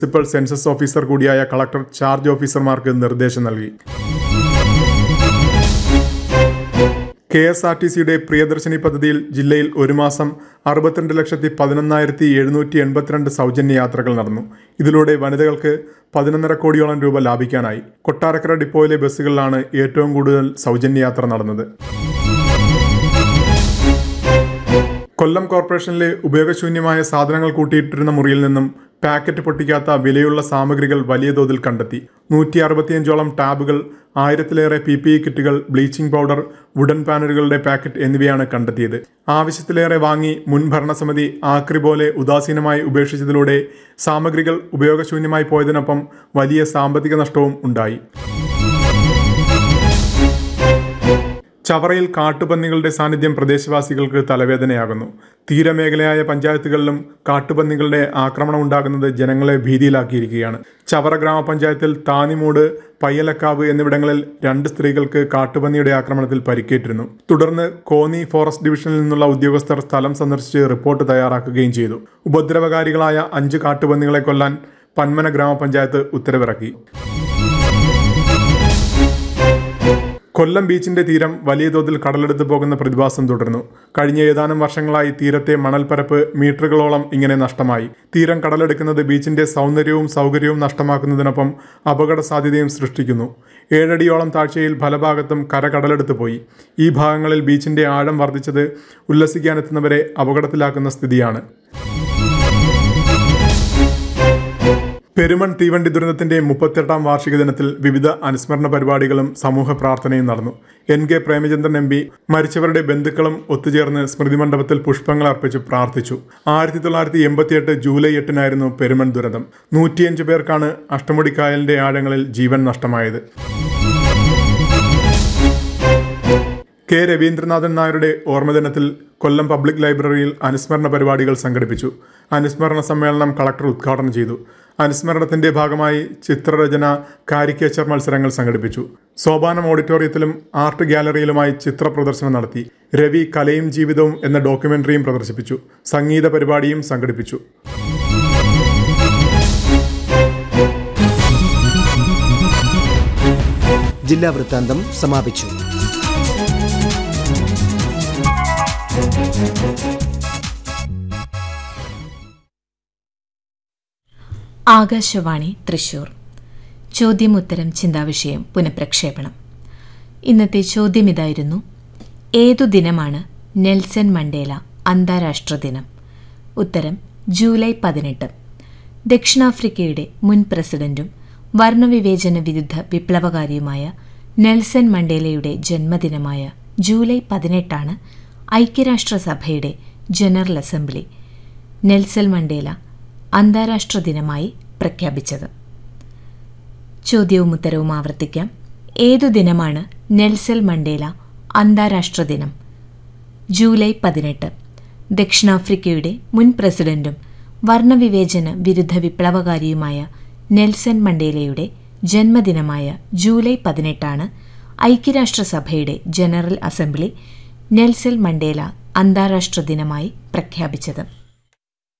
principal census officer കൂടിയായ collector charge ഓഫീസർമാർക്ക് നിർദ്ദേശം നൽകി കെ എസ് ആർ ടി സിയുടെ പ്രിയദർശിനി പദ്ധതിയിൽ ജില്ലയിൽ ഒരു മാസം അറുപത്തിരണ്ട് ലക്ഷത്തി പതിനൊന്നായിരത്തി എഴുന്നൂറ്റി എൺപത്തിരണ്ട് സൗജന്യ യാത്രകൾ നടന്നു ഇതിലൂടെ വനിതകൾക്ക് പതിനൊന്നര കോടിയോളം രൂപ ലാഭിക്കാനായി കൊട്ടാരക്കര ഡിപ്പോയിലെ ബസ്സുകളിലാണ് ഏറ്റവും കൂടുതൽ സൗജന്യ യാത്ര നടന്നത് കൊല്ലം കോർപ്പറേഷനിലെ ഉപയോഗശൂന്യമായ സാധനങ്ങൾ കൂട്ടിയിട്ടിരുന്ന മുറിയിൽ നിന്നും പാക്കറ്റ് പൊട്ടിക്കാത്ത വിലയുള്ള സാമഗ്രികൾ വലിയ തോതിൽ കണ്ടെത്തി നൂറ്റി അറുപത്തിയഞ്ചോളം ടാബുകൾ ആയിരത്തിലേറെ പി പി ഇ കിറ്റുകൾ ബ്ലീച്ചിംഗ് പൗഡർ വുഡൻ പാനലുകളുടെ പാക്കറ്റ് എന്നിവയാണ് കണ്ടെത്തിയത് ആവശ്യത്തിലേറെ വാങ്ങി മുൻ ഭരണസമിതി ആക്രി പോലെ ഉദാസീനമായി ഉപേക്ഷിച്ചതിലൂടെ സാമഗ്രികൾ ഉപയോഗശൂന്യമായി പോയതിനൊപ്പം വലിയ സാമ്പത്തിക നഷ്ടവും ഉണ്ടായി ചവറയിൽ കാട്ടുപന്നികളുടെ സാന്നിധ്യം പ്രദേശവാസികൾക്ക് തലവേദനയാകുന്നു തീരമേഖലയായ പഞ്ചായത്തുകളിലും കാട്ടുപന്നികളുടെ ആക്രമണം ഉണ്ടാകുന്നത് ജനങ്ങളെ ഭീതിയിലാക്കിയിരിക്കുകയാണ് ചവറ ഗ്രാമപഞ്ചായത്തിൽ താനിമൂട് പയ്യലക്കാവ് എന്നിവിടങ്ങളിൽ രണ്ട് സ്ത്രീകൾക്ക് കാട്ടുപന്നിയുടെ ആക്രമണത്തിൽ പരിക്കേറ്റിരുന്നു തുടർന്ന് കോന്നി ഫോറസ്റ്റ് ഡിവിഷനിൽ നിന്നുള്ള ഉദ്യോഗസ്ഥർ സ്ഥലം സന്ദർശിച്ച് റിപ്പോർട്ട് തയ്യാറാക്കുകയും ചെയ്തു ഉപദ്രവകാരികളായ അഞ്ച് കാട്ടുപന്നികളെ കൊല്ലാൻ പന്മന ഗ്രാമപഞ്ചായത്ത് ഉത്തരവിറക്കി കൊല്ലം ബീച്ചിന്റെ തീരം വലിയ തോതിൽ കടലെടുത്ത് പോകുന്ന പ്രതിഭാസം തുടർന്നു കഴിഞ്ഞ ഏതാനും വർഷങ്ങളായി തീരത്തെ മണൽപ്പരപ്പ് മീറ്ററുകളോളം ഇങ്ങനെ നഷ്ടമായി തീരം കടലെടുക്കുന്നത് ബീച്ചിന്റെ സൗന്ദര്യവും സൗകര്യവും നഷ്ടമാക്കുന്നതിനൊപ്പം അപകട സാധ്യതയും സൃഷ്ടിക്കുന്നു ഏഴടിയോളം താഴ്ചയിൽ ഫലഭാഗത്തും കര കടലെടുത്ത് പോയി ഈ ഭാഗങ്ങളിൽ ബീച്ചിന്റെ ആഴം വർദ്ധിച്ചത് ഉല്ലസിക്കാനെത്തുന്നവരെ അപകടത്തിലാക്കുന്ന സ്ഥിതിയാണ് പെരുമൺ തീവണ്ടി ദുരന്തത്തിന്റെ മുപ്പത്തെട്ടാം വാർഷിക ദിനത്തിൽ വിവിധ അനുസ്മരണ പരിപാടികളും സമൂഹ പ്രാർത്ഥനയും നടന്നു N K Premachandran M P മരിച്ചവരുടെ ബന്ധുക്കളും ഒത്തുചേർന്ന് സ്മൃതി മണ്ഡപത്തിൽ പുഷ്പങ്ങൾ അർപ്പിച്ച് പ്രാർത്ഥിച്ചു ആയിരത്തി തൊള്ളായിരത്തി എൺപത്തിയെട്ട് ജൂലൈ എട്ടിനായിരുന്നു പെരുമൺ ദുരന്തം നൂറ്റിയഞ്ച് പേർക്കാണ് അഷ്ടമുടിക്കായലിന്റെ ആഴങ്ങളിൽ ജീവൻ നഷ്ടമായത് കെ രവീന്ദ്രനാഥൻ നായരുടെ ഓർമ്മദിനത്തിൽ കൊല്ലം പബ്ലിക് ലൈബ്രറിയിൽ അനുസ്മരണ പരിപാടികൾ സംഘടിപ്പിച്ചു അനുസ്മരണ സമ്മേളനം കളക്ടർ ഉദ്ഘാടനം ചെയ്തു അനുസ്മരണത്തിന്റെ ഭാഗമായി ചിത്രരചന കാരിക്കേച്ചർ മത്സരങ്ങൾ സംഘടിപ്പിച്ചു സോപാനം ഓഡിറ്റോറിയത്തിലും ആർട്ട് ഗാലറിയിലുമായി ചിത്ര പ്രദർശനം നടത്തി രവി കലയും ജീവിതവും എന്ന ഡോക്യുമെന്ററിയും പ്രദർശിപ്പിച്ചു സംഗീത പരിപാടിയും സംഘടിപ്പിച്ചു ജില്ലാ വൃത്താന്തം സമാപിച്ചു ആകാശവാണി തൃശൂർ ചോദ്യം ഉത്തരം ചിന്താവിഷയം പുനഃപ്രക്ഷേപണം ഇന്നത്തെ ചോദ്യം ഇതായിരുന്നു ഏതു ദിനമാണ് നെൽസൺ മണ്ടേല അന്താരാഷ്ട്ര ദിനം ഉത്തരം ജൂലൈ പതിനെട്ട് ദക്ഷിണാഫ്രിക്കയുടെ മുൻ പ്രസിഡന്റും വർണ്ണവിവേചന വിരുദ്ധ വിപ്ലവകാരിയുമായ നെൽസൺ മണ്ടേലയുടെ ജന്മദിനമായ ജൂലൈ പതിനെട്ടാണ് ഐക്യരാഷ്ട്രസഭയുടെ ജനറൽ അസംബ്ലി നെൽസൺ മണ്ടേല അന്താരാഷ്ട്ര ദിനമായി പ്രഖ്യാപിച്ചത് ചോദ്യവും ഉത്തരവും ആവർത്തിക്കാം ഏതു ദിനമാണ് നെൽസൺ മണ്ടേല അന്താരാഷ്ട്ര ദിനം ജൂലൈ പതിനെട്ട് ദക്ഷിണാഫ്രിക്കയുടെ മുൻ പ്രസിഡന്റും വർണ്ണവിവേചന വിരുദ്ധ വിപ്ലവകാരിയുമായ നെൽസൺ മണ്ടേലയുടെ ജന്മദിനമായ ജൂലൈ പതിനെട്ടാണ് ഐക്യരാഷ്ട്രസഭയുടെ ജനറൽ അസംബ്ലി നെൽസൺ മണ്ടേല അന്താരാഷ്ട്ര ദിനമായി പ്രഖ്യാപിച്ചത്